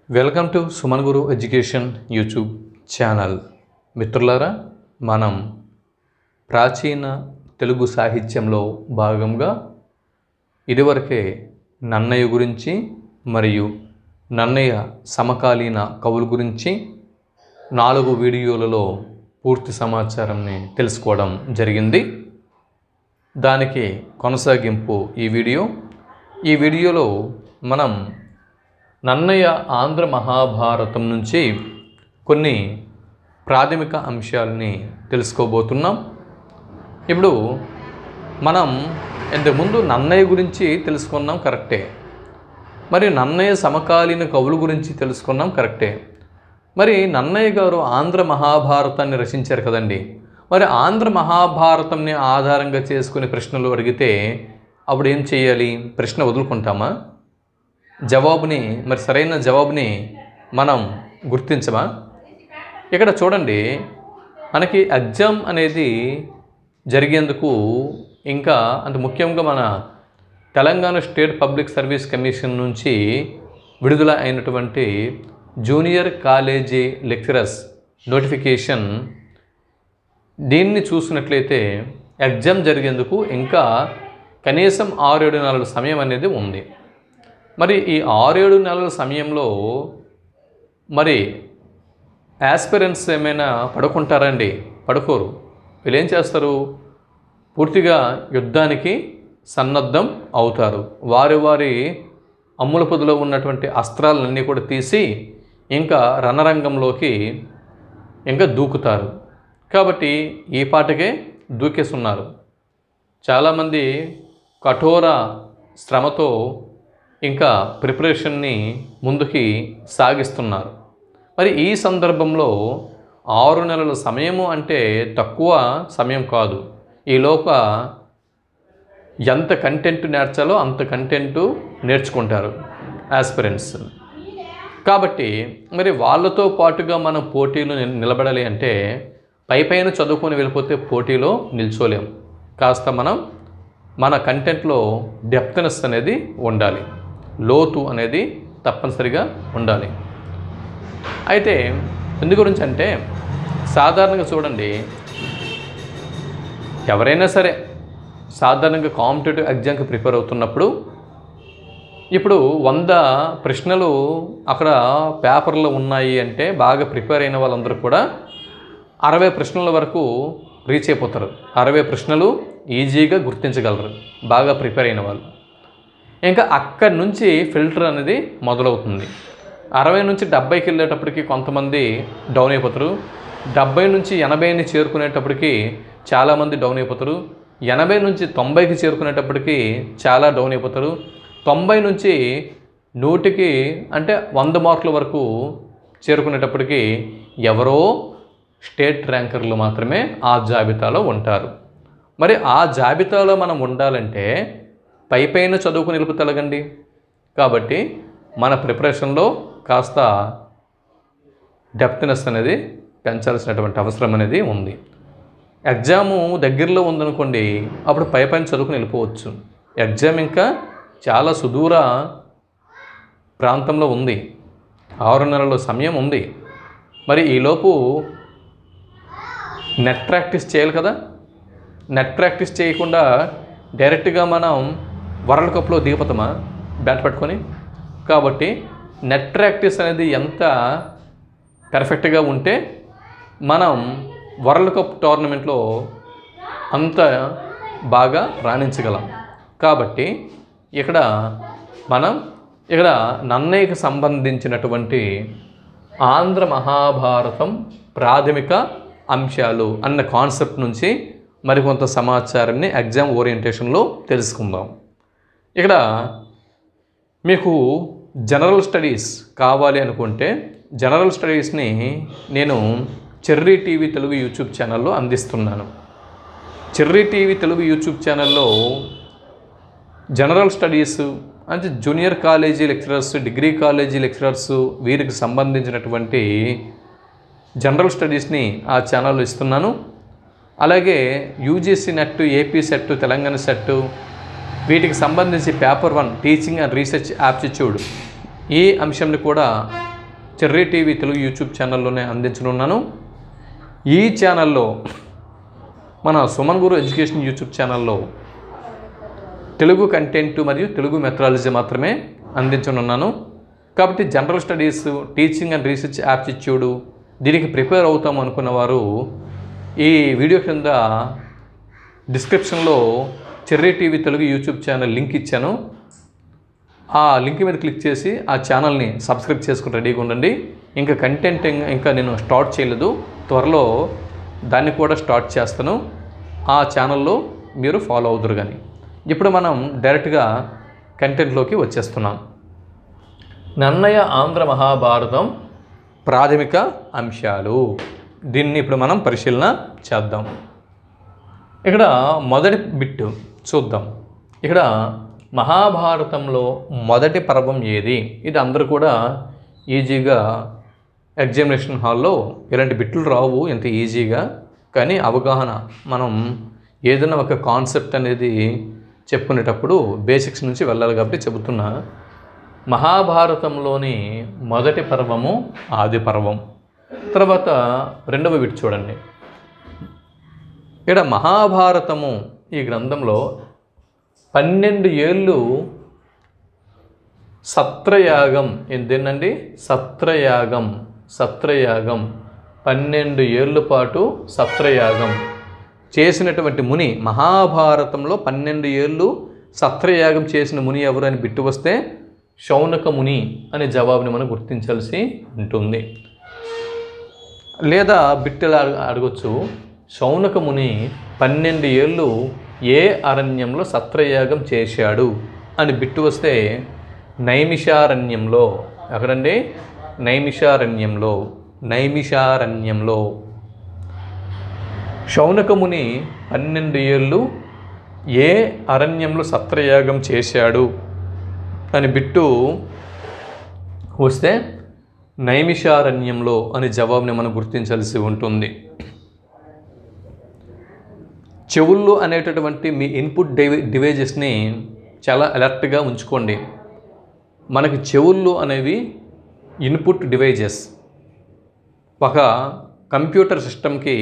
welcome to Suman Guru education YouTube channel మిత్రులారా మనం ప్రాచీన తెలుగు సాహిత్యంలో భాగంగా ఇదివరకే నన్నయ్య గురించి మరియు నన్నయ్య సమకాలీన కవుల గురించి నాలుగు వీడియోలలో పూర్తి సమాచారాన్ని తెలుసుకోవడం జరిగింది దానికి కొనసాగింపు ఈ వీడియో ఈ వీడియోలో మనం నన్నయ్య ఆంధ్ర మహాభారతం నుంచి కొన్ని ప్రాథమిక అంశాలని తెలుసుకోబోతున్నాం ఇప్పుడు మనం ఇంతకుముందు నన్నయ్య గురించి తెలుసుకున్నాం కరెక్టే మరి నన్నయ్య సమకాలీన కవుల గురించి తెలుసుకున్నాం కరెక్టే మరి నన్నయ్య గారు ఆంధ్ర మహాభారతాన్ని రచించారు కదండి మరి ఆంధ్ర మహాభారతంని ఆధారంగా చేసుకుని ప్రశ్నలు అడిగితే అప్పుడు ఏం చేయాలి ప్రశ్న వదులుకుంటామా జవాబుని మరి సరైన జవాబుని మనం గుర్తించమా ఇక్కడ చూడండి మనకి ఎగ్జామ్ అనేది జరిగేందుకు ఇంకా అంత ముఖ్యంగా మన Telangana state public service commission నుంచి విడుదల అయినటువంటి జూనియర్ కాలేజీ లెక్చరర్స్ నోటిఫికేషన్ దీన్ని చూసినట్లయితే ఎగ్జామ్ జరిగేందుకు ఇంకా కనీసం ఆరేడు నెలల సమయం అనేది ఉంది మరి ఈ ఆరేడు నెలల సమయంలో మరి యాస్పిరెంట్స్ ఏమైనా పడుకుంటారండి పడుకోరు వీళ్ళు ఏం చేస్తారు పూర్తిగా యుద్ధానికి సన్నద్ధం అవుతారు వారి వారి అమ్ముల పొదిలో ఉన్నటువంటి అస్త్రాలన్నీ కూడా తీసి ఇంకా రణరంగంలోకి ఇంకా దూకుతారు కాబట్టి ఈ పాటకే దూకేస్తున్నారు చాలామంది కఠోర శ్రమతో ఇంకా ప్రిపరేషన్ని ముందుకి సాగిస్తున్నారు మరి ఈ సందర్భంలో ఆరు నెలల సమయము అంటే తక్కువ సమయం కాదు ఈలోక ఎంత కంటెంట్ నేర్చాలో అంత కంటెంట్ నేర్చుకుంటారు ఆస్పిరెంట్స్ కాబట్టి మరి వాళ్ళతో పాటుగా మనం పోటీలు నిల- నిలబడాలి అంటే పై పైన చదువుకొని వెళ్ళిపోతే పోటీలో నిల్చోలేం కాస్త మనం మన కంటెంట్లో డెప్త్నెస్ అనేది ఉండాలి లోతు అనేది తప్పనిసరిగా ఉండాలి అయితే ఎందు గురించి అంటే సాధారణంగా చూడండి ఎవరైనా సరే సాధారణంగా కాంపిటేటివ్ ఎగ్జామ్కి ప్రిపేర్ అవుతున్నప్పుడు ఇప్పుడు వంద ప్రశ్నలు అక్కడ పేపర్లో ఉన్నాయి అంటే బాగా ప్రిపేర్ అయిన వాళ్ళందరూ కూడా అరవై ప్రశ్నల వరకు రీచ్ అయిపోతారు అరవై ప్రశ్నలు ఈజీగా గుర్తించగలరు బాగా ప్రిపేర్ అయిన వాళ్ళు ఇంకా అక్కడి నుంచి ఫిల్టర్ అనేది మొదలవుతుంది అరవై నుంచి డెబ్బైకి వెళ్ళేటప్పటికి కొంతమంది డౌన్ అయిపోతారు డెబ్బై నుంచి ఎనభైని చేరుకునేటప్పటికి చాలామంది డౌన్ అయిపోతారు ఎనభై నుంచి తొంభైకి చేరుకునేటప్పటికి చాలా డౌన్ అయిపోతారు తొంభై నుంచి నూటికి అంటే వంద మార్కుల వరకు చేరుకునేటప్పటికి ఎవరో స్టేట్ ర్యాంకర్లు మాత్రమే ఆ జాబితాలో ఉంటారు మరి ఆ జాబితాలో మనం ఉండాలంటే పై పైన చదువుకుని నిలుపుతలగండి కాబట్టి మన ప్రిపరేషన్లో కాస్త డెప్త్నెస్ అనేది పెంచాల్సినటువంటి అవసరం అనేది ఉంది ఎగ్జాము దగ్గరలో ఉందనుకోండి అప్పుడు పై పైన చదువుకుని వెళ్ళిపోవచ్చు ఎగ్జామ్ ఇంకా చాలా సుదూర ప్రాంతంలో ఉంది ఆరు నెలల సమయం ఉంది మరి ఈలోపు నెట్ ప్రాక్టీస్ చేయాలి కదా నెట్ ప్రాక్టీస్ చేయకుండా డైరెక్ట్గా మనం వరల్డ్ కప్లో దిగిపోతామా బ్యాట్ పట్టుకొని కాబట్టి నెట్ ప్రాక్టీస్ అనేది ఎంత పెర్ఫెక్ట్గా ఉంటే మనం వరల్డ్ కప్ టోర్నమెంట్లో అంత బాగా రాణించగలం కాబట్టి ఇక్కడ మనం ఇక్కడ నన్నయ్యకు సంబంధించినటువంటి ఆంధ్ర మహాభారతం ప్రాథమిక అంశాలు అన్న కాన్సెప్ట్ నుంచి మరికొంత సమాచారాన్ని ఎగ్జామ్ ఓరియంటేషన్లో తెలుసుకుందాం ఇక్కడ మీకు జనరల్ స్టడీస్ కావాలి అనుకుంటే జనరల్ స్టడీస్ని నేను చెర్రీ టీవీ తెలుగు యూట్యూబ్ ఛానల్లో అందిస్తున్నాను చెర్రీ టీవీ తెలుగు యూట్యూబ్ ఛానల్లో జనరల్ స్టడీస్ అంటే junior college lecturers degree college lecturers వీరికి సంబంధించినటువంటి జనరల్ స్టడీస్ని ఆ ఛానల్లో ఇస్తున్నాను అలాగే UGC NET AP SET Telangana SET వీటికి సంబంధించి paper one teaching and research aptitude ఈ అంశంని కూడా చెర్రీ టీవీ తెలుగు యూట్యూబ్ ఛానల్లోనే అందించనున్నాను ఈ ఛానల్లో మన సుమన్ గురు ఎడ్యుకేషన్ యూట్యూబ్ ఛానల్లో తెలుగు కంటెంట్ మరియు తెలుగు మెథడాలజీ మాత్రమే అందించనున్నాను కాబట్టి general studies teaching and research aptitude దీనికి ప్రిపేర్ అవుతాం అనుకున్న వారు ఈ వీడియో కింద డిస్క్రిప్షన్లో Cherry TV Telugu YouTube channel link ఇచ్చాను ఆ లింక్ మీద క్లిక్ చేసి ఆ ఛానల్ని సబ్స్క్రైబ్ చేసుకుని రెడీగా ఉండండి ఇంకా కంటెంట్ ఇం- ఇంకా నేను స్టార్ట్ చేయలేదు త్వరలో దాన్ని కూడా స్టార్ట్ చేస్తాను ఆ ఛానల్లో మీరు ఫాలో అవుతురు కానీ ఇప్పుడు మనం డైరెక్ట్గా కంటెంట్లోకి వచ్చేస్తున్నాం నన్నయ ఆంధ్ర మహాభారతం ప్రాథమిక అంశాలు దీన్ని ఇప్పుడు మనం పరిశీలన చేద్దాం ఇక్కడ మొదటి బిట్ చూద్దాం ఇక్కడ మహాభారతంలో మొదటి పర్వం ఏది ఇది అందరూ కూడా ఈజీగా ఎగ్జామినేషన్ హాల్లో ఇలాంటి బిట్లు రావు ఇంత ఈజీగా కానీ అవగాహన మనం ఏదైనా ఒక కాన్సెప్ట్ అనేది చెప్పుకునేటప్పుడు బేసిక్స్ నుంచి వెళ్ళాలి కాబట్టి చెబుతున్నా మహాభారతంలోని మొదటి పర్వము ఆది పర్వం తర్వాత రెండవ బిట్ చూడండి ఇక్కడ మహాభారతము ఈ గ్రంథంలో పన్నెండు ఏళ్ళు సత్రయాగం ఏంటండి సత్రయాగం సత్రయాగం పన్నెండు ఏళ్ళ పాటు సత్రయాగం చేసినటువంటి ముని మహాభారతంలో పన్నెండు ఏళ్ళు సత్రయాగం చేసిన ముని ఎవరు అని బిట్టు వస్తే శౌనక ముని అనే జవాబుని మనం గుర్తించాల్సి ఉంటుంది లేదా బిట్టెలా అడగొచ్చు శౌనక ముని పన్నెండు ఏళ్ళు ఏ అరణ్యంలో సత్రయాగం చేశాడు అని బిట్టు వస్తే నైమిషారణ్యంలో ఎక్కడండి నైమిషారణ్యంలో నైమిషారణ్యంలో శౌనకముని పన్నెండు ఏళ్ళు ఏ అరణ్యంలో సత్రయాగం చేశాడు అని బిట్టు వస్తే నైమిషారణ్యంలో అని జవాబుని మనం గుర్తించాల్సి ఉంటుంది చెవుళ్ళు అనేటటువంటి మీ ఇన్పుట్ డివై డివైజెస్ని చాలా అలర్ట్గా ఉంచుకోండి మనకి చెవుళ్ళు అనేవి ఇన్పుట్ డివైజెస్ ఒక కంప్యూటర్ సిస్టమ్కి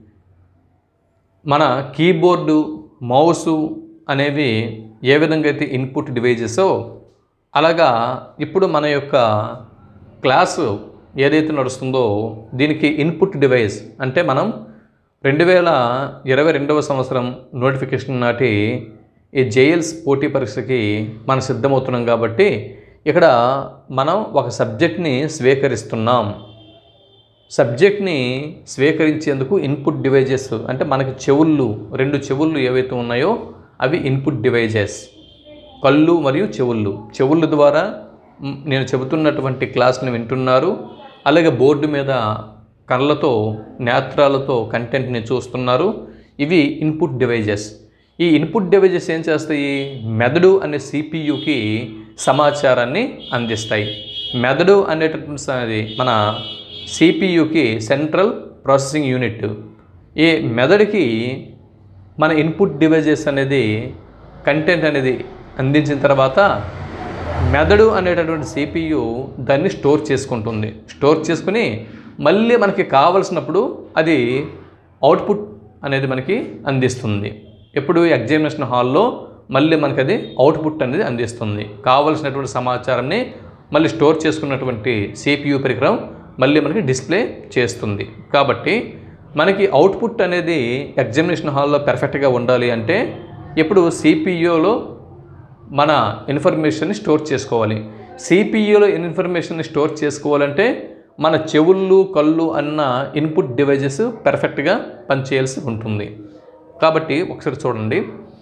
మన కీబోర్డు మౌసు అనేవి ఏ విధంగా అయితే ఇన్పుట్ డివైజెసో అలాగా ఇప్పుడు మన యొక్క క్లాసు ఏదైతే నడుస్తుందో దీనికి ఇన్పుట్ డివైస్ అంటే మనం రెండు వేల ఇరవై రెండవ సంవత్సరం నోటిఫికేషన్ నాటి ఈ జేఎల్స్ పోటీ పరీక్షకి మనం సిద్ధమవుతున్నాం కాబట్టి ఇక్కడ మనం ఒక సబ్జెక్ట్ని స్వీకరిస్తున్నాం సబ్జెక్ట్ని స్వీకరించేందుకు ఇన్పుట్ డివైజెస్ అంటే మనకి చెవుళ్ళు రెండు చెవుళ్ళు ఏవైతే ఉన్నాయో అవి ఇన్పుట్ డివైజెస్ కళ్ళు మరియు చెవుళ్ళు చెవుళ్ళ ద్వారా మ్, నేను చెబుతున్నటువంటి క్లాస్ని వింటున్నారు అలాగే బోర్డు మీద కళ్ళతో నేత్రాలతో కంటెంట్ని చూస్తున్నారు ఇవి ఇన్పుట్ డివైజెస్ ఈ ఇన్పుట్ డివైజెస్ ఏం చేస్తాయి మెదడు అనే సిపియుకి సమాచారాన్ని అందిస్తాయి మెదడు అనేటటువంటి స- అది మన సిపియుకి సెంట్రల్ ప్రాసెసింగ్ యూనిట్ ఈ మెదడుకి మన ఇన్పుట్ డివైజెస్ అనేది కంటెంట్ అనేది అందించిన తర్వాత మెదడు అనేటటువంటి సిపియు దాన్ని స్టోర్ చేసుకుంటుంది స్టోర్ చేసుకుని మళ్ళీ మనకి కావలసినప్పుడు అది అవుట్పుట్ అనేది మనకి అందిస్తుంది ఎప్పుడు ఎగ్జామినేషన్ హాల్లో మళ్ళీ మనకి అది అవుట్పుట్ అనేది అందిస్తుంది కావలసినటువంటి సమాచారాన్ని మళ్ళీ స్టోర్ చేసుకున్నటువంటి సిపియు పరికరం మళ్ళీ మనకి డిస్ప్లే చేస్తుంది కాబట్టి మనకి అవుట్పుట్ అనేది ఎగ్జామినేషన్ హాల్లో పెర్ఫెక్ట్గా ఉండాలి అంటే ఇప్పుడు సిపియులో మన ఇన్ఫర్మేషన్ని స్టోర్ చేసుకోవాలి సిపియులో ఇన్ఫర్మేషన్ని స్టోర్ చేసుకోవాలంటే మన చెవుళ్ళు కళ్ళు అన్న ఇన్పుట్ డివైజెస్ పెర్ఫెక్ట్గా పనిచేయాల్సి ఉంటుంది కాబట్టి ఒకసారి చూడండి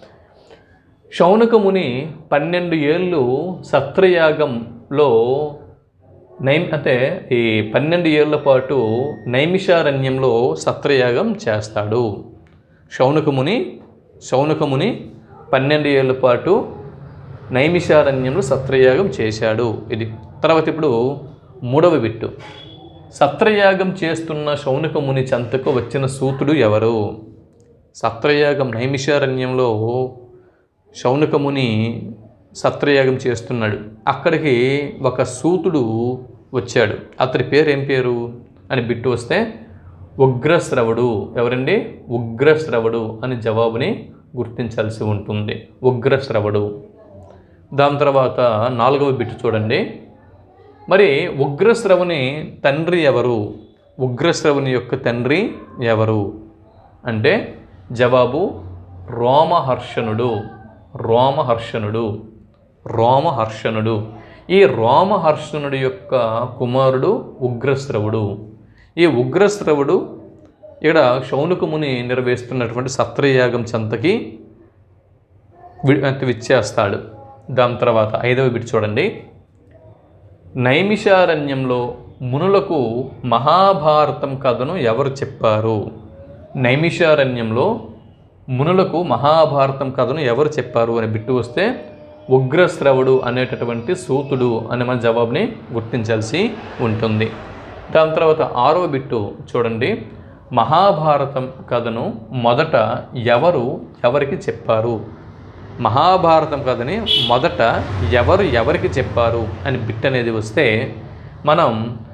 శౌనకముని పన్నెండు ఏళ్ళు సత్రయాగంలో నై అంటే ఈ పన్నెండు ఏళ్ల పాటు నైమిషారణ్యంలో సత్రయాగం చేస్తాడు శౌనకముని శౌనకముని పన్నెండు ఏళ్ల పాటు నైమిషారణ్యంలో సత్రయాగం చేశాడు ఇది తర్వాత ఇప్పుడు మూడవ బిట్టు సత్రయాగం చేస్తున్న శౌనకముని చెంతకు వచ్చిన సూతుడు ఎవరు సత్రయాగం నైమిషారణ్యంలో శౌనకముని సత్రయాగం చేస్తున్నాడు అక్కడికి ఒక సూతుడు వచ్చాడు అతడి పేరు ఏం పేరు అని బిట్టు వస్తే ఉగ్రశ్రవుడు ఎవరండి ఉగ్రశ్రవుడు అని జవాబుని గుర్తించాల్సి ఉంటుంది ఉగ్రశ్రవుడు దాని తర్వాత నాలుగవ బిట్టు చూడండి మరి ఉగ్రశ్రవుని తండ్రి ఎవరు ఉగ్రశ్రవుని యొక్క తండ్రి ఎవరు అంటే జవాబు రోమహర్షణుడు రోమహర్షణుడు రోమహర్షణుడు ఈ రోమహర్షణుడి యొక్క కుమారుడు ఉగ్రశ్రవుడు ఈ ఉగ్రశ్రవుడు ఇక్కడ శౌనకముని నిర్వహిస్తున్నటువంటి సత్రయాగం చెంతకి వి- విచ్చేస్తాడు దాని తర్వాత ఐదవ బిట్ చూడండి నైమిషారణ్యంలో మునులకు మహాభారతం కథను ఎవరు చెప్పారు నైమిషారణ్యంలో మునులకు మహాభారతం కథను ఎవరు చెప్పారు అని బిట్టు వస్తే ఉగ్రశ్రవుడు అనేటటువంటి సూతుడు అనే మన జవాబుని గుర్తించాల్సి ఉంటుంది దాని తర్వాత ఆరో బిట్టు చూడండి మహాభారతం కథను మొదట ఎవరు ఎవరికి చెప్పారు మహాభారతం కథని మొదట ఎవరు ఎవరికి చెప్పారు అని బిట్ అనేది వస్తే మనం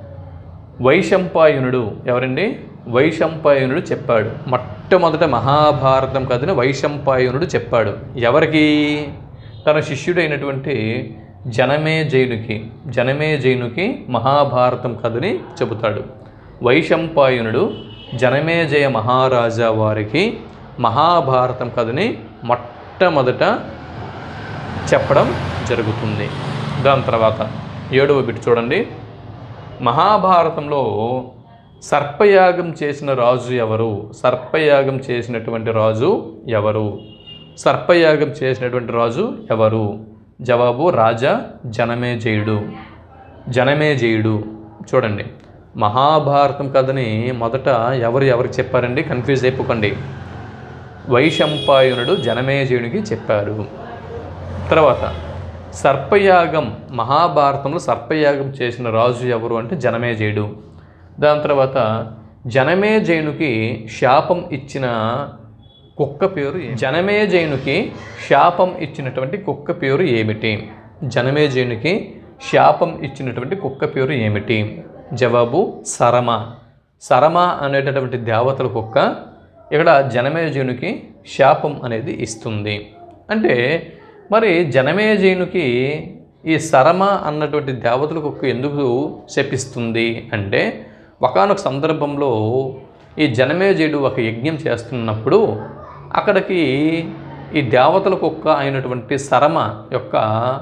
వైశంపాయనుడు ఎవరండి వైశంపాయనుడు చెప్పాడు మొట్టమొదట మహాభారతం కథని వైశంపాయనుడు చెప్పాడు ఎవరికి తన శిష్యుడైనటువంటి జనమే జైనుకి జనమే జైనుకి మహాభారతం కథని చెబుతాడు వైశంపాయనుడు జనమేజయ మహారాజా వారికి మహాభారతం కథని మొట్టమొదట చెప్పడం జరుగుతుంది దాని తర్వాత ఏడవ బిట్ చూడండి మహాభారతంలో సర్పయాగం చేసిన రాజు ఎవరు సర్పయాగం చేసినటువంటి రాజు ఎవరు సర్పయాగం చేసినటువంటి రాజు ఎవరు జవాబు రాజా జనమేజయుడు జనమేజయుడు చూడండి మహాభారతం కథని మొదట ఎవరు ఎవరికి చెప్పారండి కన్ఫ్యూజ్ అయిపోకండి వైశంపాయనుడు జనమేజయునికి చెప్పారు తర్వాత సర్పయాగం మహాభారతంలో సర్పయాగం చేసిన రాజు ఎవరు అంటే జనమేజయుడు దాని తర్వాత జనమేజయునికి శాపం ఇచ్చిన కుక్క పేరు ఏ- జనమేజయునికి శాపం ఇచ్చినటువంటి కుక్క పేరు ఏమిటి జనమేజయునికి శాపం ఇచ్చినటువంటి కుక్క పేరు ఏమిటి జవాబు సరమ సరమ అనేటటువంటి దేవతల కుక్క ఇక్కడ జనమేజయునికి శాపం అనేది ఇస్తుంది అంటే మరి జనమేజయునికి ఈ సరమ అన్నటువంటి దేవతల కుక్క ఎందుకు శపిస్తుంది అంటే ఒకానొక సందర్భంలో ఈ జనమేజయుడు ఒక యజ్ఞం చేస్తున్నప్పుడు అక్కడికి ఈ దేవతల కుక్క అయినటువంటి సరమ యొక్క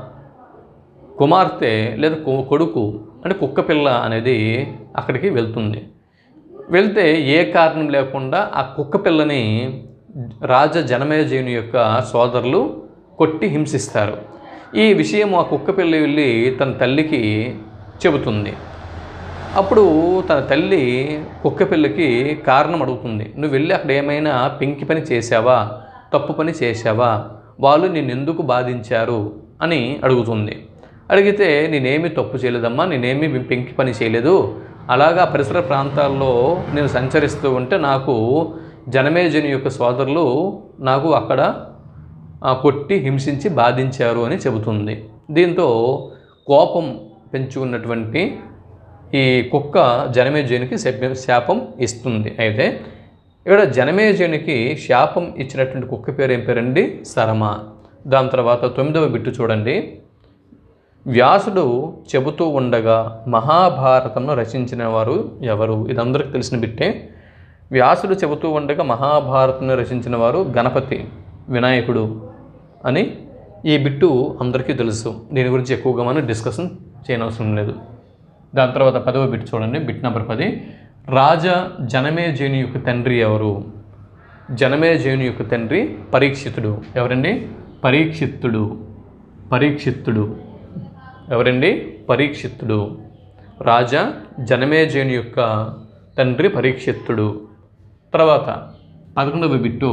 కుమార్తె లేదా కొ- కొడుకు అంటే కుక్క పిల్ల అనేది అక్కడికి వెళ్తుంది వెళ్తే ఏ కారణం లేకుండా ఆ కుక్క పిల్లని రాజ జనమేజయుని యొక్క సోదరులు కొట్టి హింసిస్తారు ఈ విషయం ఆ కుక్క పిల్ల వెళ్ళి తన తల్లికి చెబుతుంది అప్పుడు తన తల్లి కుక్క పిల్లకి కారణం అడుగుతుంది నువ్వు వెళ్ళి అక్కడ ఏమైనా పెంకి పని చేశావా తప్పు పని చేశావా వాళ్ళు నిన్ను ఎందుకు బాధించారు అని అడుగుతుంది అడిగితే నేనేమి తప్పు చేయలేదమ్మా నేనేమి పెంకి పని చేయలేదు అలాగా పరిసర ప్రాంతాల్లో నేను సంచరిస్తూ ఉంటే నాకు జనమేజని యొక్క సోదరులు నాకు అక్కడ ఆ, కొట్టి హింసించి బాధించారు అని చెబుతుంది దీంతో కోపం పెంచుకున్నటువంటి ఈ కుక్క జనమేజయునికి శాప- శాపం ఇస్తుంది అయితే ఇక్కడ జనమేజయునికి శాపం ఇచ్చినటువంటి కుక్క పేరు ఏం పేరండి సరమ దాని తర్వాత తొమ్మిదవ బిట్టు చూడండి వ్యాసుడు చెబుతూ ఉండగా మహాభారతంను రచించిన వారు ఎవరు ఇది అందరికీ తెలిసిన బిట్టే వ్యాసుడు చెబుతూ ఉండగా మహాభారతంను రచించిన వారు గణపతి వినాయకుడు అని ఈ బిట్టు అందరికీ తెలుసు దీని గురించి ఎక్కువగా మనం డిస్కషన్ చేయనవసరం లేదు దాని తర్వాత పదవ బిట్ చూడండి బిట్ నెంబర్ పది రాజా జనమేజయుని యొక్క తండ్రి ఎవరు జనమేజయుని యొక్క తండ్రి పరీక్షితుడు ఎవరండి పరీక్షిత్తుడు పరీక్షిత్తుడు ఎవరండి పరీక్షిత్తుడు రాజా జనమేజయుని యొక్క తండ్రి పరీక్షిత్తుడు తర్వాత పదకొండవ బిట్టు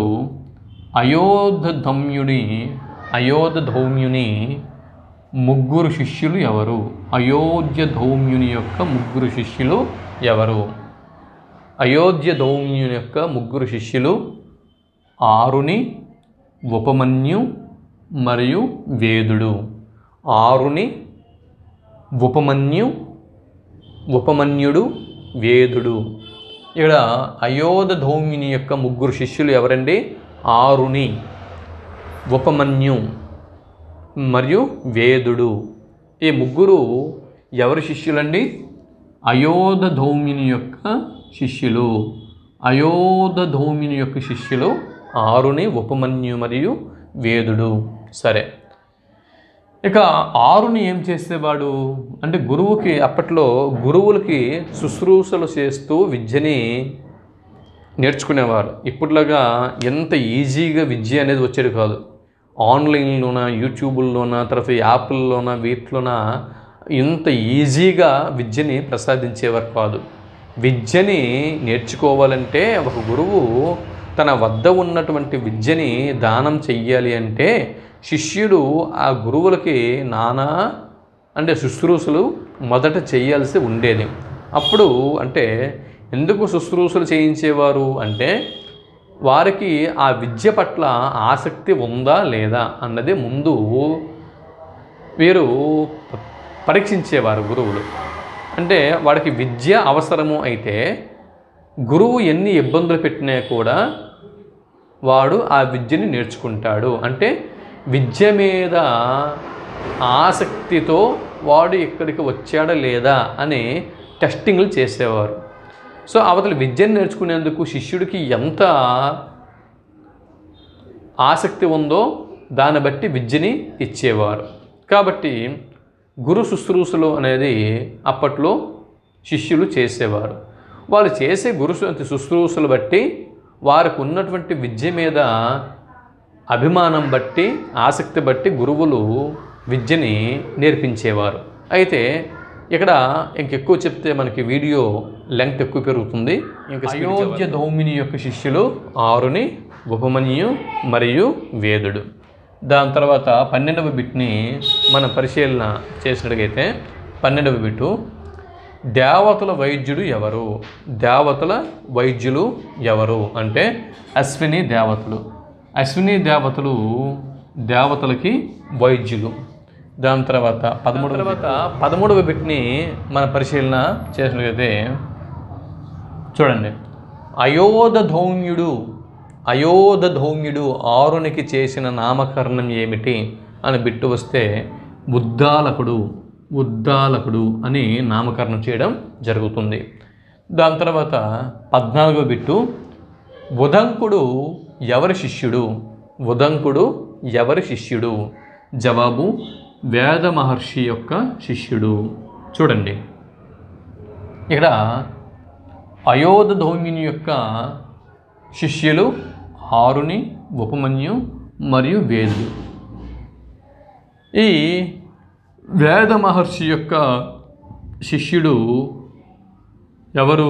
అయోధధమ్యుని అయోధధౌమ్యుని ముగ్గురు శిష్యులు ఎవరు అయోధ్య ధౌమ్యుని యొక్క ముగ్గురు శిష్యులు ఎవరు అయోధ్య ధౌమ్యుని యొక్క ముగ్గురు శిష్యులు ఆరుని ఉపమన్యు మరియు వేదుడు ఆరుని ఉపమన్యు ఉపమన్యుడు వేదుడు ఇక్కడ అయోధ ధౌమిని యొక్క ముగ్గురు శిష్యులు ఎవరండి ఆరుని ఉపమన్యు మరియు వేదుడు ఈ ముగ్గురు ఎవరి శిష్యులండి అయోధ ధౌమిని యొక్క శిష్యులు అయోధ ధౌమిని యొక్క శిష్యులు ఆరుని ఉపమన్యు మరియు వేదుడు సరే ఇక ఆరుని ఏం చేసేవాడు అంటే గురువుకి అప్పట్లో గురువులకి శుశ్రూషలు చేస్తూ విద్యని నేర్చుకునేవారు ఇప్పట్లాగా ఎంత ఈజీగా విద్య అనేది వచ్చేది కాదు ఆన్లైన్లోన యూట్యూబుల్లోన తర్వాత యాప్ల్లోన వీటిలోన ఇంత ఈజీగా విద్యని ప్రసాదించేవారు కాదు విద్యని నేర్చుకోవాలంటే ఒక గురువు తన వద్ద ఉన్నటువంటి విద్యని దానం చెయ్యాలి అంటే శిష్యుడు ఆ గురువులకి నానా అంటే శుశ్రూషలు మొదట చేయాల్సి ఉండేది అప్పుడు అంటే ఎందుకు శుశ్రూషలు చేయించేవారు అంటే వారికి ఆ విద్య పట్ల ఆసక్తి ఉందా లేదా అన్నది ముందు వీరు ప- పరీక్షించేవారు గురువులు అంటే వాడికి విద్య అవసరము అయితే గురువు ఎన్ని ఇబ్బందులు పెట్టినా కూడా వాడు ఆ విద్యని నేర్చుకుంటాడు అంటే విద్య మీద ఆసక్తితో వాడు ఇక్కడికి వచ్చాడా లేదా అని టెస్టింగ్లు చేసేవారు సో అవతల విద్యను నేర్చుకునేందుకు శిష్యుడికి ఎంత ఆసక్తి ఉందో దాన్ని బట్టి విద్యని ఇచ్చేవారు కాబట్టి గురు శుశ్రూషలు అనేది అప్పట్లో శిష్యులు చేసేవారు వాళ్ళు చేసే గురు శు- శుశ్రూషలు బట్టి వారికి ఉన్నటువంటి విద్య మీద అభిమానం బట్టి ఆసక్తి బట్టి గురువులు విద్యని నేర్పించేవారు అయితే ఇక్కడ ఇంకెక్కువ చెప్తే మనకి వీడియో లెంగ్త్ ఎక్కువ పెరుగుతుంది ఇంకా అయోధ్య ధౌమిని యొక్క శిష్యులు ఆరుని ఉపమన్యు మరియు వేదుడు దాని తర్వాత పన్నెండవ బిట్ని మనం పరిశీలన చేసినట్టుగైతే పన్నెండవ బిట్టు దేవతల వైద్యుడు ఎవరు దేవతల వైద్యులు ఎవరు అంటే అశ్విని దేవతలు అశ్విని దేవతలు దేవతలకి వైద్యులు దాని తర్వాత పదమూడు తర్వాత పదమూడవ బిట్ని మన పరిశీలన చేసినట్లయితే చూడండి అయోధ ధౌమ్యుడు అయోధ ధౌమ్యుడు ఆరునికి చేసిన నామకరణం ఏమిటి అని బిట్టు వస్తే ఉద్దాలకుడు ఉద్దాలకుడు అని నామకరణం చేయడం జరుగుతుంది దాని తర్వాత పద్నాలుగో బిట్టు ఉదంకుడు ఎవరి శిష్యుడు ఉదంకుడు ఎవరి శిష్యుడు జవాబు వేద మహర్షి యొక్క శిష్యుడు చూడండి ఇక్కడ అయోధ ధౌమిని యొక్క శిష్యులు ఆరుని ఉపమన్యు మరియు వేదుడు ఈ వేద మహర్షి యొక్క శిష్యుడు ఎవరు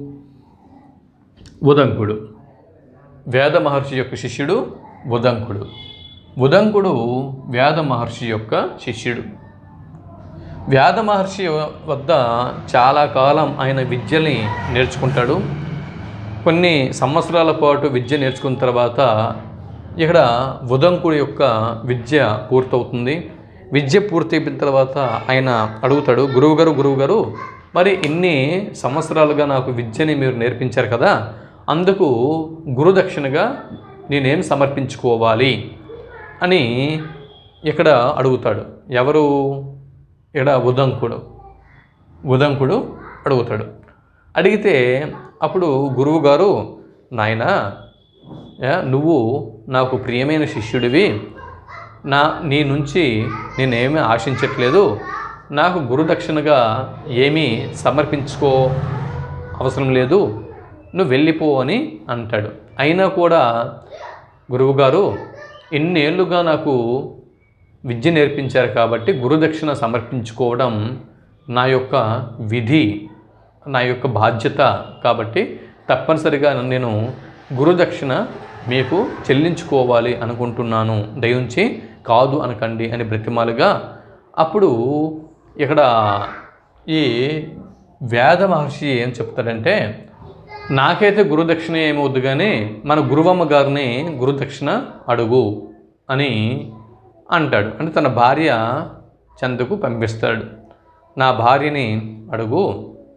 ఉదంకుడు వేద మహర్షి యొక్క శిష్యుడు ఉదంకుడు ఉదంకుడు వేద మహర్షి యొక్క శిష్యుడు వ్యాధ మహర్షి వద్ద చాలా కాలం ఆయన విద్యని నేర్చుకుంటాడు కొన్ని సంవత్సరాల పాటు విద్య నేర్చుకున్న తర్వాత ఇక్కడ ఉదంకుడి యొక్క విద్య పూర్తవుతుంది విద్య పూర్తయిన తర్వాత ఆయన అడుగుతాడు గురువుగారు గురువుగారు మరి ఇన్ని సంవత్సరాలుగా నాకు విద్యని మీరు నేర్పించారు కదా అందుకు గురుదక్షిణగా నేనేం సమర్పించుకోవాలి అని ఇక్కడ అడుగుతాడు ఎవరు ఇక్కడ ఉదంకుడు ఉదంకుడు అడుగుతాడు అడిగితే అప్పుడు గురువు గారు నాయన నువ్వు నాకు ప్రియమైన శిష్యుడివి నా నీ నుంచి నేనేమీ ఆశించట్లేదు నాకు గురుదక్షిణగా ఏమీ సమర్పించుకో అవసరం లేదు నువ్వు వెళ్ళిపో అని అంటాడు అయినా కూడా గురువుగారు ఎన్నేళ్ళుగా నాకు విద్య నేర్పించారు కాబట్టి గురుదక్షిణ సమర్పించుకోవడం నా యొక్క విధి నా యొక్క బాధ్యత కాబట్టి తప్పనిసరిగా నేను గురుదక్షిణ మీకు చెల్లించుకోవాలి అనుకుంటున్నాను దయించి కాదు అనకండి అని బ్రతిమాలుగా అప్పుడు ఇక్కడ ఈ వేద మహర్షి ఏం చెప్తాడంటే నాకైతే గురుదక్షిణ ఏమవుద్దు కానీ మన గురువమ్మ గారిని గురుదక్షిణ అడుగు అని అంటాడు అంటే తన భార్య చందుకు పంపిస్తాడు నా భార్యని అడుగు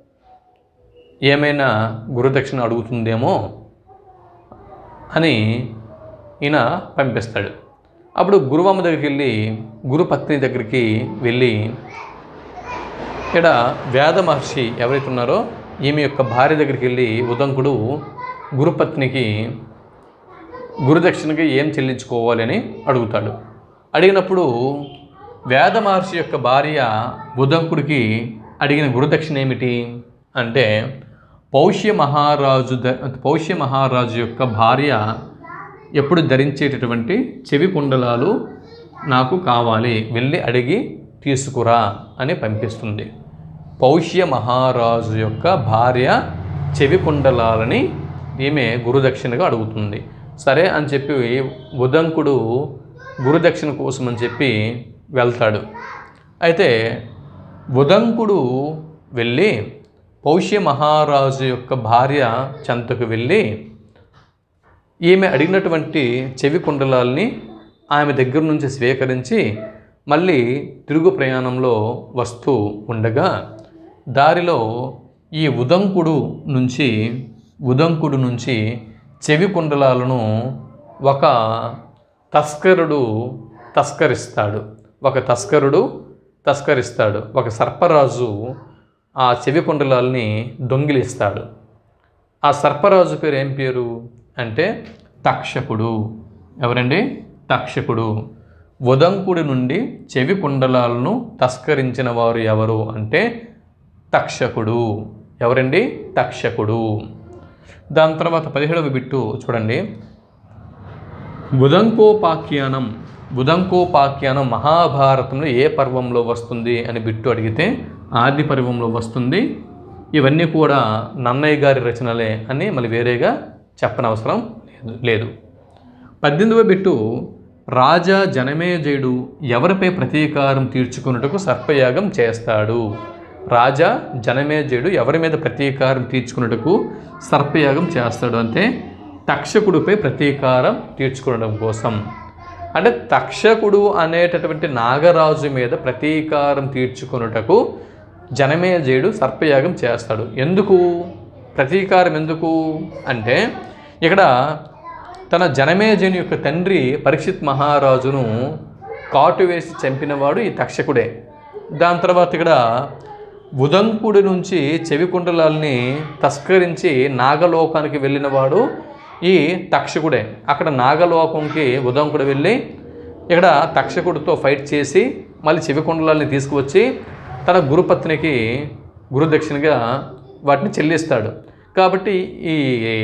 ఏమైనా గురుదక్షిణ అడుగుతుందేమో అని ఈయన పంపిస్తాడు అప్పుడు గురువమ్మ దగ్గరికి వెళ్ళి గురుపత్ని దగ్గరికి వెళ్ళి ఇక్కడ వేద మహర్షి ఎవరైతే ఉన్నారో ఈమె యొక్క భార్య దగ్గరికి వెళ్ళి ఉదంకుడు గురుపత్నికి గురుదక్షిణకి ఏం చెల్లించుకోవాలి అని అడుగుతాడు అడిగినప్పుడు వేద మహర్షి యొక్క భార్య ఉదంకుడికి అడిగిన గురుదక్షిణ ఏమిటి అంటే పౌష్య మహారాజు ద పౌష్య మహారాజు యొక్క భార్య ఎప్పుడు ధరించేటటువంటి చెవి కుండలాలు నాకు కావాలి వెళ్ళి అడిగి తీసుకురా అని పంపిస్తుంది పౌష్య మహారాజు యొక్క భార్య చెవి కుండలాలని ఈమె గురుదక్షిణగా అడుగుతుంది సరే అని చెప్పి ఉదంకుడు గురుదక్షిణ కోసం అని చెప్పి వెళ్తాడు అయితే ఉదంకుడు వెళ్ళి పౌష్య మహారాజు యొక్క భార్య చెంతకు వెళ్ళి ఈమె అడిగినటువంటి చెవి కుండలాల్ని ఆమె దగ్గర నుంచి స్వీకరించి మళ్ళీ తిరుగు ప్రయాణంలో వస్తూ ఉండగా దారిలో ఈ ఉదంకుడు నుంచి ఉదంకుడు నుంచి చెవి కుండలాలను ఒక తస్కరుడు తస్కరిస్తాడు ఒక తస్కరుడు తస్కరిస్తాడు ఒక సర్పరాజు ఆ చెవి కుండలాల్ని దొంగిలిస్తాడు ఆ సర్పరాజు పేరు ఏం పేరు అంటే తక్షకుడు ఎవరండి తక్షకుడు ఉదంకుడి నుండి చెవి కుండలాలను తస్కరించిన వారు ఎవరు అంటే తక్షకుడు ఎవరండి తక్షకుడు దాని తర్వాత పదిహేడవ బిట్టు చూడండి బుదంకోపాఖ్యానం బుదంకోపాఖ్యానం మహాభారతంలో ఏ పర్వంలో వస్తుంది అని బిట్టు అడిగితే ఆది పర్వంలో వస్తుంది ఇవన్నీ కూడా నన్నయ్య గారి రచనలే అని మళ్ళీ వేరేగా చెప్పనవసరం లేదు లేదు పద్దెనిమిదవ బిట్టు రాజా జనమేజయుడు ఎవరిపై ప్రతీకారం తీర్చుకున్నట్టుకు సర్పయాగం చేస్తాడు రాజా జనమేజయుడు ఎవరి మీద ప్రతీకారం తీర్చుకున్నట్టుకు సర్పయాగం చేస్తాడు అంటే తక్షకుడిపై ప్రతీకారం తీర్చుకోవడం కోసం అంటే తక్షకుడు అనేటటువంటి నాగరాజు మీద ప్రతీకారం తీర్చుకొనుటకు జనమేజయుడు సర్పయాగం చేస్తాడు ఎందుకు ప్రతీకారం ఎందుకు అంటే ఇక్కడ తన జనమేజయుని యొక్క తండ్రి పరీక్షిత్ మహారాజును కాటు వేసి చంపినవాడు ఈ తక్షకుడే దాని తర్వాత ఇక్కడ ఉదంకుడి నుంచి చెవి కుండలాల్ని తస్కరించి నాగలోకానికి వెళ్ళినవాడు ఈ తక్షకుడే అక్కడ నాగలోకంకి ఉదంకుడు వెళ్ళి ఇక్కడ తక్షకుడితో ఫైట్ చేసి మళ్ళీ చెవి కుండలాల్ని తీసుకువచ్చి తన గురుపత్నికి గురుదక్షిణగా వాటిని చెల్లిస్తాడు కాబట్టి ఈ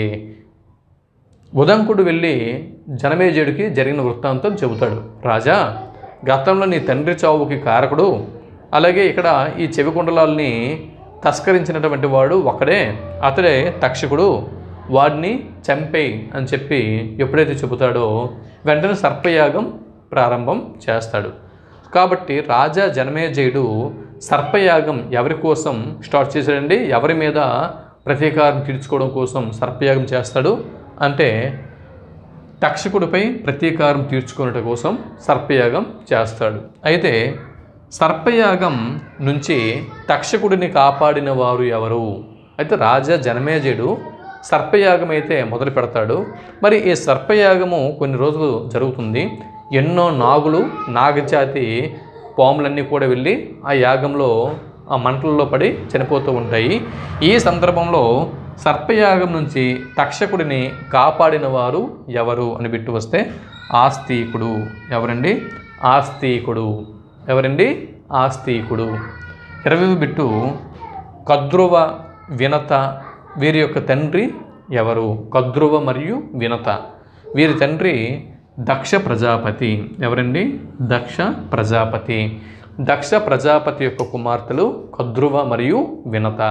ఉదంకుడు వెళ్ళి జనమేజయుడికి జరిగిన వృత్తాంతం చెబుతాడు రాజా గతంలో నీ తండ్రి చావుకి కారకుడు అలాగే ఇక్కడ ఈ చెవి కుండలాల్ని తస్కరించినటువంటి వాడు ఒకడే అతడే తక్షకుడు వాడిని చంపేయి అని చెప్పి ఎప్పుడైతే చెబుతాడో వెంటనే సర్పయాగం ప్రారంభం చేస్తాడు కాబట్టి రాజా జనమేజయుడు సర్పయాగం ఎవరి కోసం స్టార్ట్ చేశాడండి ఎవరి మీద ప్రతీకారం తీర్చుకోవడం కోసం సర్పయాగం చేస్తాడు అంటే తక్షకుడిపై ప్రతీకారం తీర్చుకున్నట కోసం సర్పయాగం చేస్తాడు అయితే సర్పయాగం నుంచి తక్షకుడిని కాపాడిన వారు ఎవరు అయితే రాజా జనమేజయుడు సర్పయాగం అయితే మొదలు పెడతాడు మరి ఈ సర్పయాగము కొన్ని రోజులు జరుగుతుంది ఎన్నో నాగులు నాగజాతి పాములన్నీ కూడా వెళ్ళి ఆ యాగంలో ఆ మంటల్లో పడి చనిపోతూ ఉంటాయి ఈ సందర్భంలో సర్పయాగం నుంచి తక్షకుడిని కాపాడిన వారు ఎవరు అని బిట్టు వస్తే ఆస్తికుడు ఎవరండి ఆస్తికుడు ఎవరండి ఆస్తికుడు ఇరవై బిట్టు కద్రువ వినత వీరి యొక్క తండ్రి ఎవరు కద్రువ మరియు వినత వీరి తండ్రి దక్ష ప్రజాపతి ఎవరండి దక్ష ప్రజాపతి దక్ష ప్రజాపతి యొక్క కుమార్తెలు కద్రువ మరియు వినత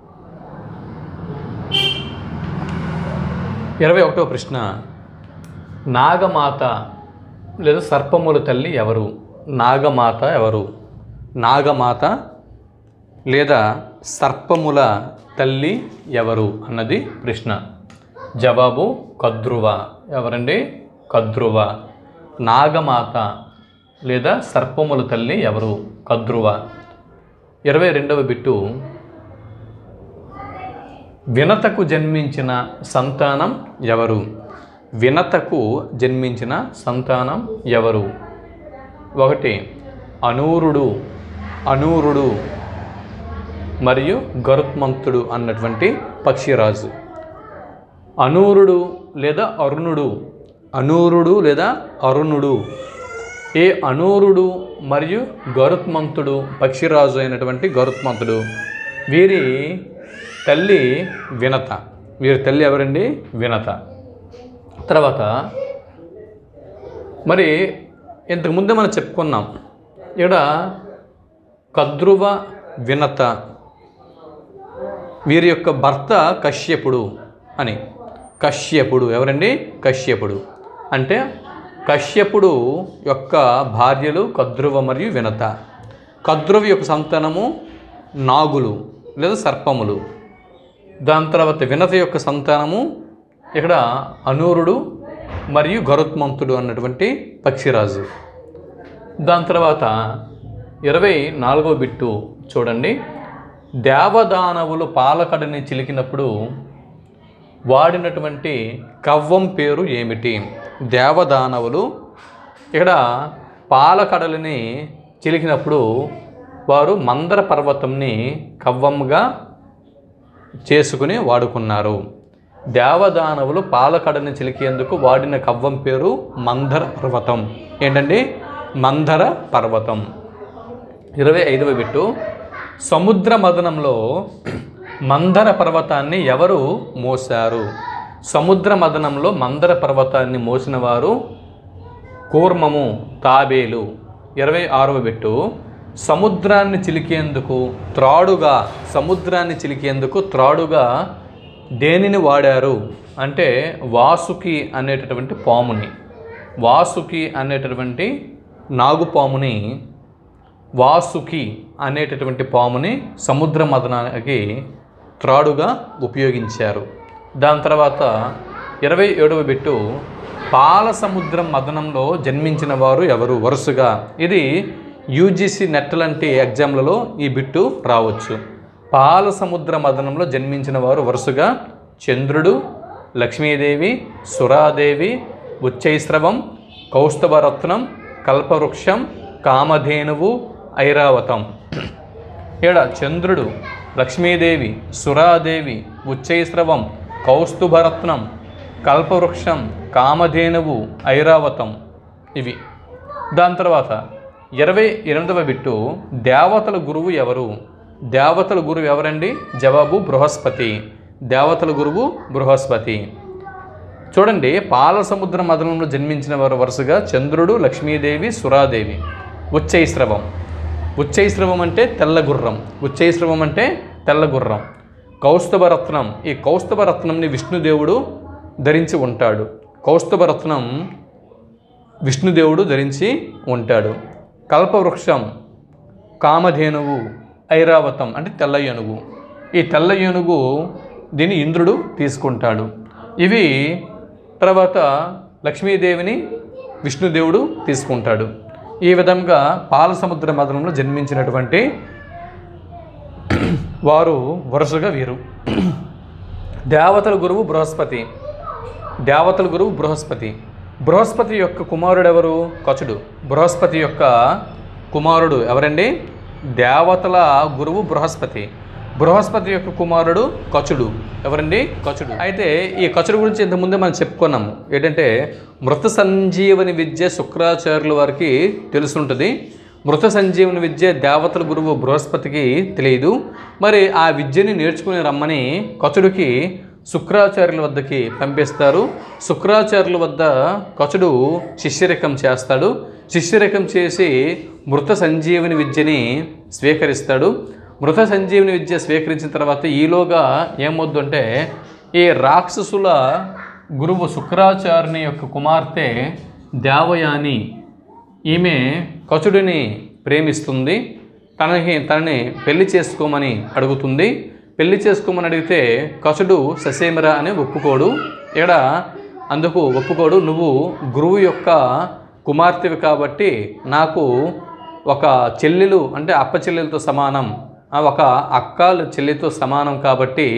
ఇరవై ఒకటో ప్రశ్న నాగమాత లేదా సర్పముల తల్లి ఎవరు నాగమాత ఎవరు నాగమాత లేదా సర్పముల తల్లి ఎవరు అన్నది ప్రశ్న జవాబు కద్రువ ఎవరండి కద్రువ నాగమాత లేదా సర్పముల తల్లి ఎవరు కద్రువ ఇరవై రెండవ బిట్టు వినతకు జన్మించిన సంతానం ఎవరు వినతకు జన్మించిన సంతానం ఎవరు ఒకటి అనూరుడు అనూరుడు మరియు గరుత్మంతుడు అన్నటువంటి పక్షిరాజు అనూరుడు లేదా అరుణుడు అనూరుడు లేదా అరుణుడు ఏ అనూరుడు మరియు గరుత్మంతుడు పక్షిరాజు అయినటువంటి గరుత్మంతుడు వీరి తల్లి వినత వీరి తల్లి ఎవరండి వినత తర్వాత మరి ఇంతకుముందే మనం చెప్పుకున్నాం ఇక్కడ కద్రువ వినత వీరి యొక్క భర్త కశ్యపుడు అని కశ్యపుడు ఎవరండి కశ్యపుడు అంటే కశ్యపుడు యొక్క భార్యలు కద్రువ మరియు వినత కద్రువ యొక్క సంతానము నాగులు లేదా సర్పములు దాని తర్వాత వినత యొక్క సంతానము ఇక్కడ అనూరుడు మరియు గరుత్మంతుడు అన్నటువంటి పక్షిరాజు దాని తర్వాత ఇరవై నాలుగో బిట్టు చూడండి దేవదానవులు పాలకడని చిలికినప్పుడు వాడినటువంటి కవ్వం పేరు ఏమిటి దేవదానవులు ఇక్కడ పాలకడలిని చిలికినప్పుడు వారు మందర పర్వతంని కవ్వంగా చేసుకుని వాడుకున్నారు దేవదానవులు పాలకడని చిలికేందుకు వాడిన కవ్వం పేరు మందర పర్వతం ఏంటండి మందర పర్వతం ఇరవై ఐదవ బిట్టు సముద్ర మదనంలో మందర పర్వతాన్ని ఎవరు మోశారు సముద్ర మదనంలో మందర పర్వతాన్ని మోసిన వారు కూర్మము తాబేలు ఇరవై ఆరవ బిట్టు సముద్రాన్ని చిలికేందుకు త్రాడుగా సముద్రాన్ని చిలికేందుకు త్రాడుగా దేనిని వాడారు అంటే వాసుకి అనేటటువంటి పాముని వాసుకి అనేటటువంటి నాగుపాముని వాసుకి అనేటటువంటి పాముని సముద్ర మదనానికి త్రాడుగా ఉపయోగించారు దాని తర్వాత ఇరవై ఏడవ బిట్టు పాల సముద్రం మదనంలో జన్మించిన వారు ఎవరు వరుసగా ఇది యూజీసీ నెట్ లాంటి ఎగ్జామ్లలో ఈ బిట్టు రావచ్చు పాల సముద్ర మదనంలో జన్మించిన వారు వరుసగా చంద్రుడు లక్ష్మీదేవి సురాదేవి ఉచ్చైస్రవం కౌస్తభరత్నం కల్పవృక్షం కామధేనువు ఐరావతం ఈడ చంద్రుడు లక్ష్మీదేవి సురాదేవి ఉచ్చైస్రవం కౌస్తుభరత్నం కల్పవృక్షం కామధేనువు ఐరావతం ఇవి దాని తర్వాత ఇరవై ఎనిమిదవ బిట్టు దేవతల గురువు ఎవరు దేవతల గురువు ఎవరండి జవాబు బృహస్పతి దేవతల గురువు బృహస్పతి చూడండి పాల సముద్ర మదనంలో జన్మించిన వారు వరుసగా చంద్రుడు లక్ష్మీదేవి సురాదేవి ఉచ్చైస్రవం ఉచ్చైస్రవం అంటే తెల్ల గుర్రం ఉచ్చైస్రవం అంటే తెల్ల గుర్రం కౌస్తుభరత్నం ఈ కౌస్తుభరత్నంని విష్ణుదేవుడు ధరించి ఉంటాడు కౌస్తుభరత్నం విష్ణుదేవుడు ధరించి ఉంటాడు కల్పవృక్షం కామధేనువు ఐరావతం అంటే తెల్ల ఏనుగు ఈ తెల్ల ఏనుగు దీన్ని ఇంద్రుడు తీసుకుంటాడు ఇవి తర్వాత లక్ష్మీదేవిని విష్ణుదేవుడు తీసుకుంటాడు ఈ విధంగా పాలసముద్ర మదనంలో జన్మించినటువంటి వారు వరుసగా వీరు దేవతల గురువు బృహస్పతి దేవతల గురువు బృహస్పతి బృహస్పతి యొక్క కుమారుడు ఎవరు కచుడు బృహస్పతి యొక్క కుమారుడు ఎవరండి దేవతల గురువు బృహస్పతి బృహస్పతి యొక్క కుమారుడు కచుడు ఎవరండి కచుడు అయితే ఈ కచుడు గురించి ఇంతకుముందే మనం చెప్పుకున్నాము ఏంటంటే మృత సంజీవని విద్య శుక్రాచార్యుల వారికి తెలుసుంటుంది మృత సంజీవని విద్య దేవతల గురువు బృహస్పతికి తెలియదు మరి ఆ విద్యని నేర్చుకుని రమ్మని కచుడికి శుక్రాచార్యుల వద్దకి పంపిస్తారు శుక్రాచార్యుల వద్ద కచుడు శిష్యరికం చేస్తాడు శిష్యరికం చేసి మృత సంజీవని విద్యని స్వీకరిస్తాడు మృత సంజీవని విద్య స్వీకరించిన తర్వాత ఈలోగా ఏమొద్దంటే ఈ రాక్షసుల గురువు శుక్రాచార్యుని యొక్క కుమార్తె దేవయాని ఈమె కచుడిని ప్రేమిస్తుంది తనకి తనని పెళ్లి చేసుకోమని అడుగుతుంది పెళ్లి చేసుకోమని అడిగితే కచుడు ససేమిరా అని ఒప్పుకోడు ఇక్కడ అందుకు ఒప్పుకోడు నువ్వు గురువు యొక్క కుమార్తెవి కాబట్టి నాకు ఒక చెల్లెలు అంటే అప్ప చెల్లెలతో సమానం ఆ ఒక అక్క చెల్లితో సమానం కాబట్టి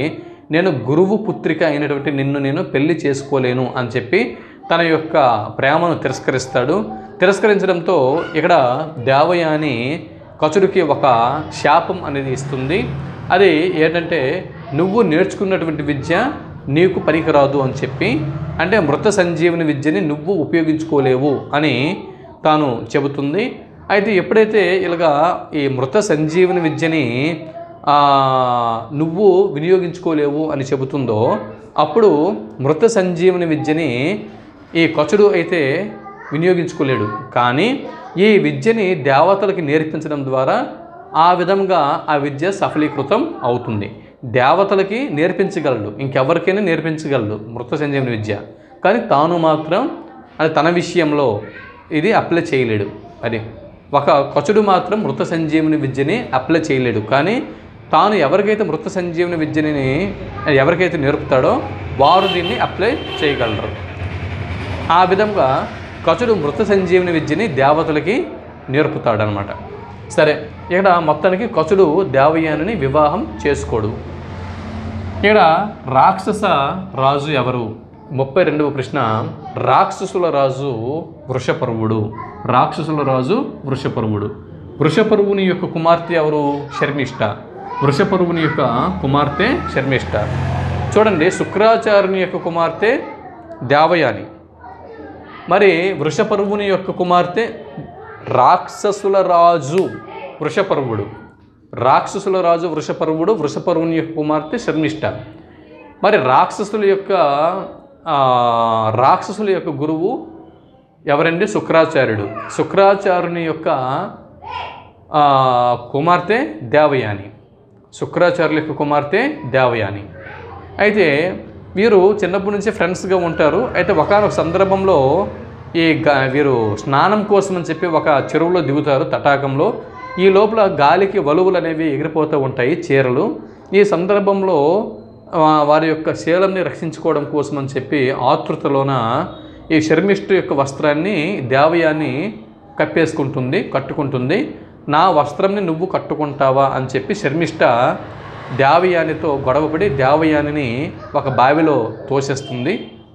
నేను గురువు పుత్రిక అయినటువంటి నిన్ను నేను పెళ్లి చేసుకోలేను అని చెప్పి తన యొక్క ప్రేమను తిరస్కరిస్తాడు తిరస్కరించడంతో ఇక్కడ దేవయాని కచుడికి ఒక శాపం అనేది ఇస్తుంది అది ఏంటంటే నువ్వు నేర్చుకున్నటువంటి విద్య నీకు పనికిరాదు అని చెప్పి అంటే మృత సంజీవని విద్యని నువ్వు ఉపయోగించుకోలేవు అని తాను చెబుతుంది అయితే ఎప్పుడైతే ఇలాగా ఈ మృత సంజీవని విద్యని ఆ, నువ్వు వినియోగించుకోలేవు అని చెబుతుందో అప్పుడు మృత సంజీవని విద్యని ఈ కచుడు అయితే వినియోగించుకోలేడు కానీ ఈ విద్యని దేవతలకి నేర్పించడం ద్వారా ఆ విధంగా ఆ విద్య సఫలీకృతం అవుతుంది దేవతలకి నేర్పించగలడు ఇంకెవరికైనా నేర్పించగలడు మృత సంజీవని విద్య కానీ తాను మాత్రం అది తన విషయంలో ఇది అప్లై చేయలేడు అది ఒక కచుడు మాత్రం మృత సంజీవని విద్యని అప్లై చేయలేడు కానీ తాను ఎవరికైతే మృత సంజీవని విద్యని ఎవరికైతే నేర్పుతాడో వారు దీన్ని అప్లై చేయగలరు ఆ విధంగా కచుడు మృత సంజీవని విద్యని దేవతలకి నేర్పుతాడనమాట సరే ఇక్కడ మొత్తానికి కచుడు దేవయానిని వివాహం చేసుకోడు ఇక్కడ రాక్షస రాజు ఎవరు ముప్పై రెండవ ప్రశ్న రాక్షసుల రాజు వృషపర్వుడు రాక్షసుల రాజు వృషపర్వుడు వృషపర్వుని యొక్క కుమార్తె ఎవరు శర్మిష్ట వృషపర్వుని యొక్క కుమార్తె శర్మిష్ట చూడండి శుక్రాచార్యుని యొక్క కుమార్తె దేవయాని మరి వృషపర్వుని యొక్క కుమార్తె రాక్షసుల రాజు వృషపర్వుడు రాక్షసుల రాజు వృషపర్వుడు వృషపర్వుని యొక్క కుమార్తె శర్మిష్ట మరి రాక్షసుల యొక్క ఆ, రాక్షసుల యొక్క గురువు ఎవరండి శుక్రాచార్యుడు శుక్రాచార్యుని యొక్క ఆ, కుమార్తె దేవయాని శుక్రాచార్యుల యొక్క కుమార్తె దేవయాని అయితే వీరు చిన్నప్పటి నుంచే ఫ్రెండ్స్గా ఉంటారు అయితే ఒకనొక సందర్భంలో ఈ గా వీరు స్నానం కోసం అని చెప్పి ఒక చెరువులో దిగుతారు తటాకంలో ఈ లోపల గాలికి వలువలు అనేవి ఎగిరిపోతూ ఉంటాయి చీరలు ఈ సందర్భంలో ఆ, వారి యొక్క శీలంని రక్షించుకోవడం కోసం అని చెప్పి ఆతృతలోన ఈ శర్మిష్ఠు యొక్క వస్త్రాన్ని దేవయాన్ని కప్పేసుకుంటుంది కట్టుకుంటుంది నా వస్త్రంని నువ్వు కట్టుకుంటావా అని చెప్పి శర్మిష్ట దేవయానితో గొడవపడి దేవయానిని ఒక బావిలో తోసేస్తుంది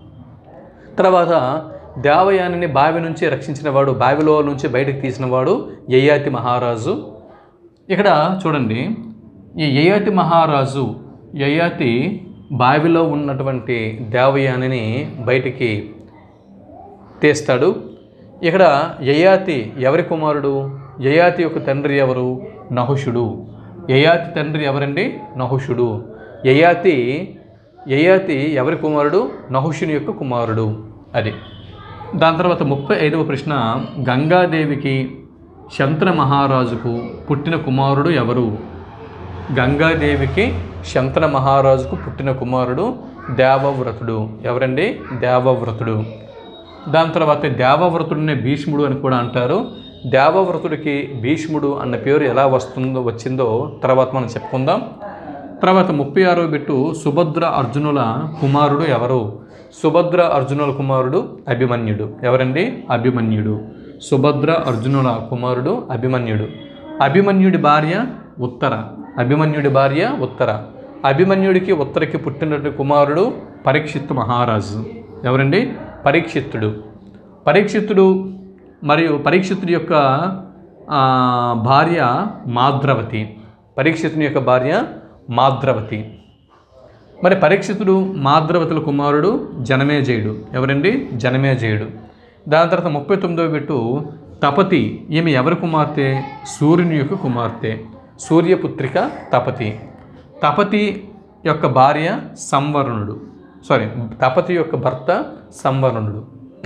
తర్వాత దేవయానిని బావి నుంచి రక్షించిన వాడు బావిలో నుంచి బయటకు తీసిన వాడు యయాతి మహారాజు ఇక్కడ చూడండి ఈ యయాతి మహారాజు యయాతి బావిలో ఉన్నటువంటి దేవయానిని బయటికి తీస్తాడు ఇక్కడ యయాతి ఎవరి కుమారుడు యయాతి యొక్క తండ్రి ఎవరు నహుషుడు యయాతి తండ్రి ఎవరండి నహుషుడు యయాతి యయాతి ఎవరి కుమారుడు నహుషుని యొక్క కుమారుడు అది దాని తర్వాత ముప్పై ఐదవ ప్రశ్న గంగాదేవికి శంతన మహారాజుకు పుట్టిన కుమారుడు ఎవరు గంగాదేవికి శంతన మహారాజుకు పుట్టిన కుమారుడు దేవవ్రతుడు ఎవరండి దేవవ్రతుడు దాని తర్వాత దేవవ్రతుడిని భీష్ముడు అని కూడా అంటారు దేవవ్రతుడికి భీష్ముడు అన్న పేరు ఎలా వస్తుందో వచ్చిందో తర్వాత మనం చెప్పుకుందాం తర్వాత ముప్పై ఆరో బిట్టు సుభద్ర అర్జునుల కుమారుడు ఎవరు సుభద్ర అర్జునుల కుమారుడు అభిమన్యుడు ఎవరండి అభిమన్యుడు సుభద్ర అర్జునుల కుమారుడు అభిమన్యుడు అభిమన్యుడి భార్య ఉత్తర అభిమన్యుడి భార్య ఉత్తర అభిమన్యుడికి ఉత్తరకి పుట్టినటువంటి కుమారుడు పరీక్షిత్ మహారాజు ఎవరండి పరీక్షిత్తుడు పరీక్షిత్తుడు మరియు పరీక్షిత్తుడి యొక్క ఆ, భార్య మాద్రవతి పరీక్షితుని యొక్క భార్య మాద్రవతి మరి పరీక్షితుడు మాద్రవతుల కుమారుడు జనమేజయుడు ఎవరండి జనమేజయుడు దాని తర్వాత ముప్పై తొమ్మిదవ బిట్టు తపతి ఈమె ఎవరి కుమార్తె సూర్యుని యొక్క కుమార్తె సూర్యపుత్రిక తపతి తపతి యొక్క భార్య సంవరుణుడు సారీ తపతి యొక్క భర్త సంవరుణుడు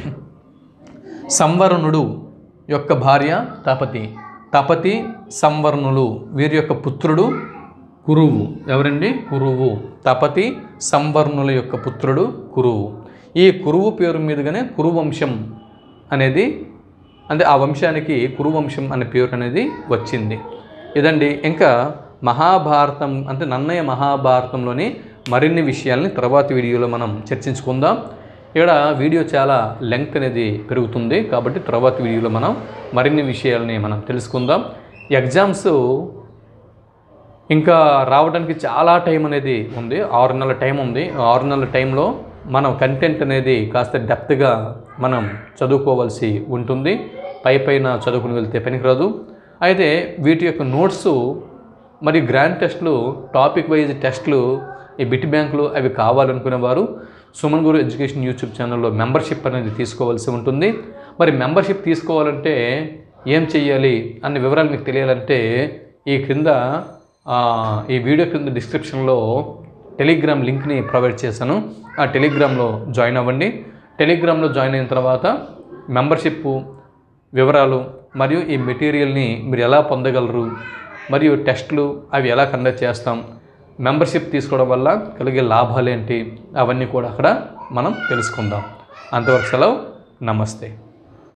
సంవరుణుడు యొక్క భార్య తపతి తపతి సంవరుణులు వీరి యొక్క పుత్రుడు కురువు ఎవరండి కురువు తపతి సంవర్ణుల యొక్క పుత్రుడు కురువు ఈ కురువు పేరు మీదుగానే కురువంశం అనేది అంటే ఆ వంశానికి కురువంశం అనే పేరు అనేది వచ్చింది ఇదండి ఇంకా మహాభారతం అంటే నన్నయ్య మహాభారతంలోని మరిన్ని విషయాల్ని తర్వాతి వీడియోలో మనం చర్చించుకుందాం ఇక్కడ వీడియో చాలా లెంగ్త్ అనేది పెరుగుతుంది కాబట్టి తర్వాత వీడియోలో మనం మరిన్ని విషయాలని మనం తెలుసుకుందాం ఎగ్జామ్స్ ఇంకా రావడానికి చాలా టైం అనేది ఉంది ఆరు నెలల టైం ఉంది ఆ ఆరు నెలల టైంలో మనం కంటెంట్ అనేది కాస్త డెప్త్గా మనం చదువుకోవాల్సి ఉంటుంది పై పైన చదువుకుని వెళ్తే పనికిరాదు అయితే వీటి యొక్క నోట్స్ మరి గ్రాండ్ టెస్ట్లు టాపిక్ వైజ్ టెస్ట్లు ఈ బిట్ బ్యాంకులు అవి కావాలనుకునేవారు సుమన్ గురు ఎడ్యుకేషన్ యూట్యూబ్ ఛానల్లో మెంబర్షిప్ అనేది తీసుకోవాల్సి ఉంటుంది మరి మెంబర్షిప్ తీసుకోవాలంటే ఏం చెయ్యాలి అనే వివరాలు మీకు తెలియాలంటే ఈ క్రింద ఆ, ఈ వీడియో క్రింద డిస్క్రిప్షన్లో టెలిగ్రామ్ లింక్ని ప్రొవైడ్ చేశాను ఆ టెలిగ్రామ్లో జాయిన్ అవ్వండి టెలిగ్రామ్లో జాయిన్ అయిన తర్వాత మెంబర్షిప్ వివరాలు మరియు ఈ మెటీరియల్ని మీరు ఎలా పొందగలరు మరియు టెస్ట్లు అవి ఎలా కండక్ట్ చేస్తాం మెంబర్షిప్ తీసుకోవడం వల్ల కలిగే లాభాలు ఏంటి అవన్నీ కూడా అక్కడ మనం తెలుసుకుందాం అంతవరకు సెలవు నమస్తే